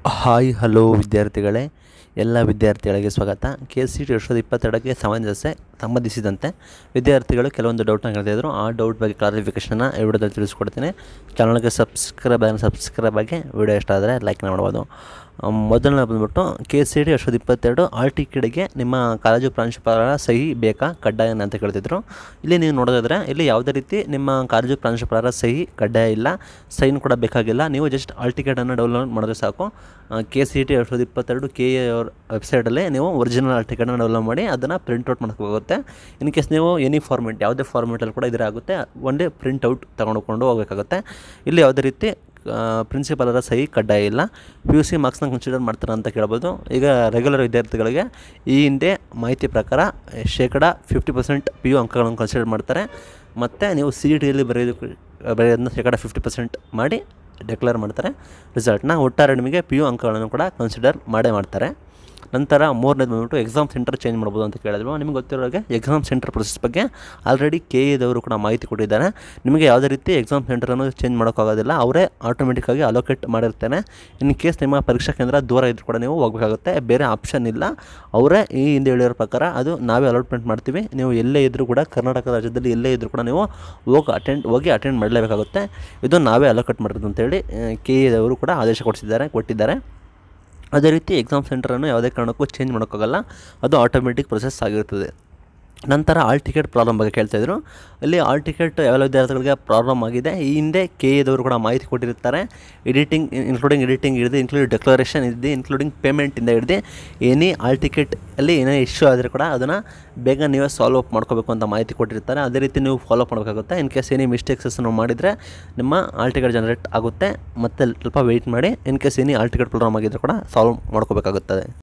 hi hello ವಿದ್ಯಾರ್ಥಿಗಳೇ ಎಲ್ಲ ವಿದ್ಯಾರ್ಥಿಗಳಿಗೆ ಸ್ವಾಗತ ಕೆ ಸಿ ಟಿ ಎರಡು ಸಾವಿರದ ಇಪ್ಪತ್ತೆರಡಕ್ಕೆ ಸಮಂಜಸ ಸಂಬಂಧಿಸಿದಂತೆ ವಿದ್ಯಾರ್ಥಿಗಳು ಕೆಲವೊಂದು ಡೌಟ್ನ ಕೇಳ್ತಿದ್ರು ಆ ಡೌಟ್ ಬಗ್ಗೆ ಕ್ಲಾರಿಫಿಕೇಷನ್ನ ಈ ವಿಡಿಯೋದಲ್ಲಿ ತಿಳಿಸ್ಕೊಡ್ತೀನಿ ಚಾನಲ್ಗೆ ಸಬ್ಸ್ಕ್ರೈಬ್ ಆಗಿ ಸಬ್ಸ್ಕ್ರೈಬ್ ಆಗಿ ವಿಡಿಯೋ ಇಷ್ಟ ಆದರೆ ಲೈಕ್ನ ಮಾಡ್ಬೋದು ಅಮ್, ಮೊದಲನೇ ಬಂದ್ಬಿಟ್ಟು ಕೆ ಸಿ ಟಿ ಎರಡು ಸಾವಿರದ ಇಪ್ಪತ್ತೆರಡು ಆಲ್ ಟಿಕೆಟ್ಗೆ ನಿಮ್ಮ ಕಾಲೇಜು ಪ್ರಾಂಶುಪಾಲರ ಸಹಿ ಬೇಕಾ ಕಡ್ಡಾಯನ ಅಂತ ಕೇಳ್ತಿದ್ರು ಇಲ್ಲಿ ನೀವು ನೋಡೋದಾದ್ರೆ ಇಲ್ಲಿ ಯಾವುದೇ ರೀತಿ ನಿಮ್ಮ ಕಾಲೇಜು ಪ್ರಾಂಶುಪಾಲರ ಸಹಿ ಕಡ್ಡಾಯ ಇಲ್ಲ ಸೈನ್ ಕೂಡ ಬೇಕಾಗಿಲ್ಲ ನೀವು ಜಸ್ಟ್ ಆಲ್ ಟಿಕೆಟನ್ನು ಡೌನ್ಲೋಡ್ ಮಾಡಿದ್ರೆ ಸಾಕು ಕೆ ಸಿ ಟಿ ಎರಡು ಸಾವಿರದ ಇಪ್ಪತ್ತೆರಡು ಕೆ ಎ ಅವ್ರ ವೆಬ್ಸೈಟಲ್ಲಿ ನೀವು ಒರಿಜಿನಲ್ ಆಲ್ ಟಿಕೆಟ್ನ ಡೌನ್ಲೋಡ್ ಮಾಡಿ ಅದನ್ನು ಪ್ರಿಂಟ್ಔಟ್ ಮಾಡ್ಕೋಗುತ್ತೆ ಇನ್ ಕೇಸ್ ನೀವು ಎನಿ ಫಾರ್ಮೆಟ್ ಯಾವುದೇ ಫಾರ್ಮೆಟಲ್ಲಿ ಕೂಡ ಇದ್ರೆ ಆಗುತ್ತೆ ಒನ್ ಡೇ ಪ್ರಿಂಟ್ಔಟ್ ತೊಗೊಂಡ್ಕೊಂಡು ಹೋಗಬೇಕಾಗುತ್ತೆ ಇಲ್ಲಿ ಯಾವುದೇ ರೀತಿ ಪ್ರಿನ್ಸಿಪಾಲರ ಸಹಿ ಕಡ್ಡಾಯ ಇಲ್ಲ ಪಿ ಯು ಸಿ ಮಾರ್ಕ್ಸ್ನ ಕನ್ಸಿಡರ್ ಮಾಡ್ತಾರೆ ಅಂತ ಕೇಳ್ಬೋದು ಈಗ ರೆಗ್ಯುಲರ್ ವಿದ್ಯಾರ್ಥಿಗಳಿಗೆ ಈ ಹಿಂದೆ ಮಾಹಿತಿ ಪ್ರಕಾರ ಶೇಕಡ ಫಿಫ್ಟಿ ಪರ್ಸೆಂಟ್ ಪಿ ಯು ಅಂಕಗಳನ್ನು ಕನ್ಸಿಡರ್ ಮಾಡ್ತಾರೆ ಮತ್ತು ನೀವು ಸಿ ಇ ಟಿಯಲ್ಲಿ ಬರೆಯೋದಕ್ಕೆ ಬರೆಯೋದನ್ನ ಶೇಕಡ ಫಿಫ್ಟಿ ಪರ್ಸೆಂಟ್ ಮಾಡಿ ಡಿಕ್ಲೇರ್ ಮಾಡ್ತಾರೆ ರಿಸಲ್ಟ್ನ ಒಟ್ಟಾರೆ ನಿಮಗೆ ಪಿ ಯು ಅಂಕಗಳನ್ನು ಕೂಡ ಕನ್ಸಿಡರ್ ಮಾಡೇ ಮಾಡ್ತಾರೆ ನಂತರ ಮೂರನೇದು ಬಂದ್ಬಿಟ್ಟು ಎಕ್ಸಾಮ್ ಸೆಂಟರ್ ಚೇಂಜ್ ಮಾಡ್ಬೋದು ಅಂತ ಕೇಳಿದ್ರು ನಿಮಗೆ ಗೊತ್ತಿರೋ ಹಾಗೆ ಎಕ್ಸಾಮ್ ಸೆಂಟರ್ ಪ್ರೊಸೆಸ್ ಬಗ್ಗೆ ಆಲ್ರೆಡಿ ಕೆ ಎದವರು ಕೂಡ ಮಾಹಿತಿ ಕೊಟ್ಟಿದ್ದಾರೆ ನಿಮಗೆ ಯಾವುದೇ ರೀತಿ ಎಕ್ಸಾಮ್ ಸೆಂಟರನ್ನು ಚೇಂಜ್ ಮಾಡೋಕ್ಕಾಗೋದಿಲ್ಲ ಅವರೇ ಆಟೋಮೆಟಿಕ್ಕಾಗಿ ಅಲೋಕೇಟ್ ಮಾಡಿರ್ತಾನೆ ಇನ್ ಕೇಸ್ ನಿಮ್ಮ ಪರೀಕ್ಷಾ ಕೇಂದ್ರ ದೂರ ಇದ್ರೂ ಕೂಡ ನೀವು ಹೋಗಬೇಕಾಗುತ್ತೆ ಬೇರೆ ಆಪ್ಷನ್ ಇಲ್ಲ ಅವರೇ ಈ ಹಿಂದೆ ಹೇಳಿರೋ ಪ್ರಕಾರ ಅದು ನಾವೇ ಅಲಾಟ್ಮೆಂಟ್ ಮಾಡ್ತೀವಿ ನೀವು ಎಲ್ಲೇ ಇದ್ದರೂ ಕೂಡ ಕರ್ನಾಟಕ ರಾಜ್ಯದಲ್ಲಿ ಎಲ್ಲೇ ಇದ್ದರೂ ಕೂಡ ನೀವು ಹೋಗಿ ಅಟೆಂಡ್ ಹೋಗಿ ಅಟೆಂಡ್ ಮಾಡಲೇಬೇಕಾಗುತ್ತೆ ಇದು ನಾವೇ ಅಲೋಕೇಟ್ ಮಾಡಿರೋದು ಅಂತೇಳಿ ಕೆ ಎದವರು ಕೂಡ ಆದೇಶ ಕೊಡಿಸಿದ್ದಾರೆ ಕೊಟ್ಟಿದ್ದಾರೆ ಅದೇ ರೀತಿ ಎಕ್ಸಾಮ್ ಸೆಂಟರನ್ನು ಯಾವುದೇ ಕಾರಣಕ್ಕೂ ಚೇಂಜ್ ಮಾಡೋಕ್ಕಾಗಲ್ಲ ಅದು ಆಟೋಮೆಟಿಕ್ ಪ್ರೊಸೆಸ್ ಆಗಿರ್ತದೆ ನಂತರ ಆಲ್ ಟಿಕೆಟ್ ಪ್ರಾಬ್ಲಮ್ ಬಗ್ಗೆ ಕೇಳ್ತಾಯಿದ್ರು ಅಲ್ಲಿ ಆಲ್ ಟಿಕೆಟ್ ಯಾವೆಲ್ಲ ವಿದ್ಯಾರ್ಥಿಗಳಿಗೆ ಪ್ರಾಬ್ಲಮ್ ಆಗಿದೆ ಈ ಹಿಂದೆ ಕೆ ಎದವರು ಕೂಡ ಮಾಹಿತಿ ಕೊಟ್ಟಿರ್ತಾರೆ ಎಡಿಟಿಂಗ್ ಇನ್ಕ್ಲೂಡಿಂಗ್ ಎಡಿಟಿಂಗ್ ಹಿಡಿದು ಇನ್ಕ್ಲೂಡಿಂಗ್ ಡೆಕ್ಲರೇಷನ್ ಇದೆ ಇನ್ಕ್ಲೂಡಿಂಗ್ ಪೇಮೆಂಟಿಂದ ಹಿಡಿದು ಎನಿ ಆಲ್ ಟಿಕೆಟ್ ಅಲ್ಲಿ ಏನೇ ಇಶ್ಯೂ ಆದರೆ ಕೂಡ ಅದನ್ನು ಬೇಗ ನೀವೇ ಸಾಲ್ವ್ ಅಪ್ ಮಾಡ್ಕೋಬೇಕು ಅಂತ ಮಾಹಿತಿ ಕೊಟ್ಟಿರ್ತಾರೆ ಅದೇ ರೀತಿ ನೀವು ಫಾಲೋ ಅಪ್ ಮಾಡಬೇಕಾಗುತ್ತೆ ಇನ್ ಕೇಸ್ ಎನಿ ಮಿಸ್ಟೇಕ್ಸನ್ನು ಮಾಡಿದರೆ ನಿಮ್ಮ ಆಲ್ ಟಿಕೆಟ್ ಜನರೇಟ್ ಆಗುತ್ತೆ ಮತ್ತೆ ಸ್ವಲ್ಪ ವೆಯ್ಟ್ ಮಾಡಿ in case any all ticket problem ಆಗಿದ್ದರೆ ಕೂಡ ಸಾಲ್ವ್ ಮಾಡ್ಕೋಬೇಕಾಗುತ್ತದೆ